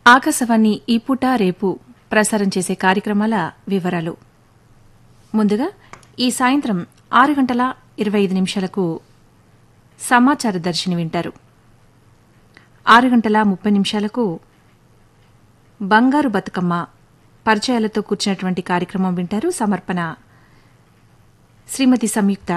ఆకాశవాణి ఈ పూట రేపు ప్రసారం చేసే కార్యక్రమాల వివరాలు ముందుగా ఈ సాయంత్రం ఆరు గంటల ఇరవై ఐదు నిమిషాలకు సమాచార దర్శిని వింటారు ఆరు గంటల ముప్పై నిమిషాలకు బంగారు బతుకమ్మ పరిచయాలతో కూర్చున్నటువంటి కార్యక్రమం వింటారు సమర్పణ శ్రీమతి సంయుక్త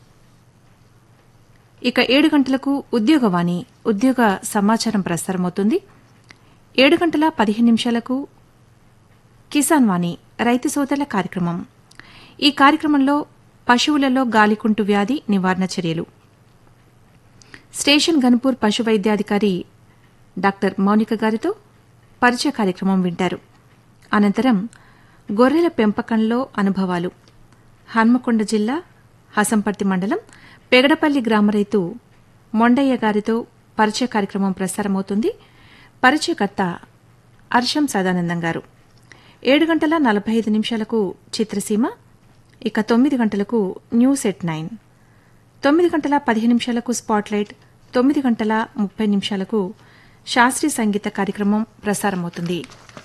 ఇక ఏడు గంటలకు ఉద్యోగవాణి ఉద్యోగ సమాచారం ప్రసారమవుతుంది ఏడు గంటల పదిహేను నిమిషాలకు కిసాన్ వాణి రైతు సోదరుల కార్యక్రమం ఈ కార్యక్రమంలో పశువులలో గాలికుంటు వ్యాధి నివారణ చర్యలు స్టేషన్ గన్పూర్ పశు వైద్యాధికారి డాక్టర్ మౌనిక గారితో పరిచయ కార్యక్రమం వింటారు అనంతరం గొర్రెల పెంపకంలో అనుభవాలు హన్మకొండ జిల్లా హసంపర్తి మండలం పెగడపల్లి గ్రామ రైతు మొండయ్య గారితో పరిచయ కార్యక్రమం ప్రసారమవుతుంది పరిచయకర్త అర్షం సదానందం గారు ఏడు గంటల నలభై ఐదు నిమిషాలకు చిత్రసీమ ఇక తొమ్మిది గంటలకు న్యూస్ ఎట్ నైన్ తొమ్మిది గంటల పదిహేను నిమిషాలకు స్పాట్లైట్ తొమ్మిది గంటల ముప్పై నిమిషాలకు శాస్త్రీయ సంగీత కార్యక్రమం ప్రసారమవుతుంది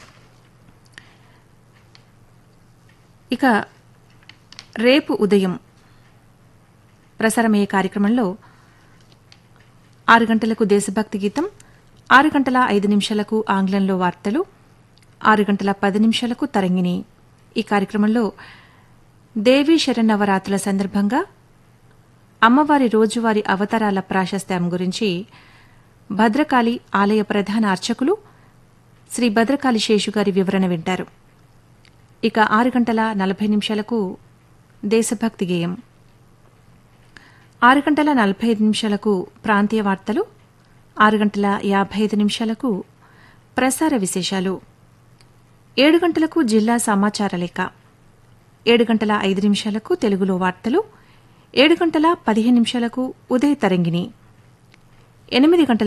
ఇక రేపు ఉదయం ప్రసారమయ్యే కార్యక్రమంలో ఆరు గంటలకు దేశభక్తి గీతం ఆరు గంటల ఐదు నిమిషాలకు ఆంగ్లంలో వార్తలు ఆరు గంటల పది నిమిషాలకు తరంగిణి ఈ కార్యక్రమంలో దేవీ శరన్నవరాత్రుల సందర్భంగా అమ్మవారి రోజువారీ అవతారాల ప్రాశస్త్యం గురించి భద్రకాళి ఆలయ ప్రధాన అర్చకులు శ్రీ భద్రకాళి శేషుగారి వివరణ వింటారు ఇక ఆరు గంటల నలభై నిమిషాలకు దేశభక్తి గేయం ఆరు గంటల నలభై ఐదు నిమిషాలకు ప్రాంతీయ వార్తలు ఆరు గంటల యాభై ఐదు నిమిషాలకు ప్రసార విశేషాలు ఏడు గంటలకు జిల్లా సమాచార లేఖ ఏడు గంటల ఐదు నిమిషాలకు తెలుగులో వార్తలు ఏడు గంటల పదిహేను నిమిషాలకు ఉదయ తరంగిణి ఎనిమిది గంటల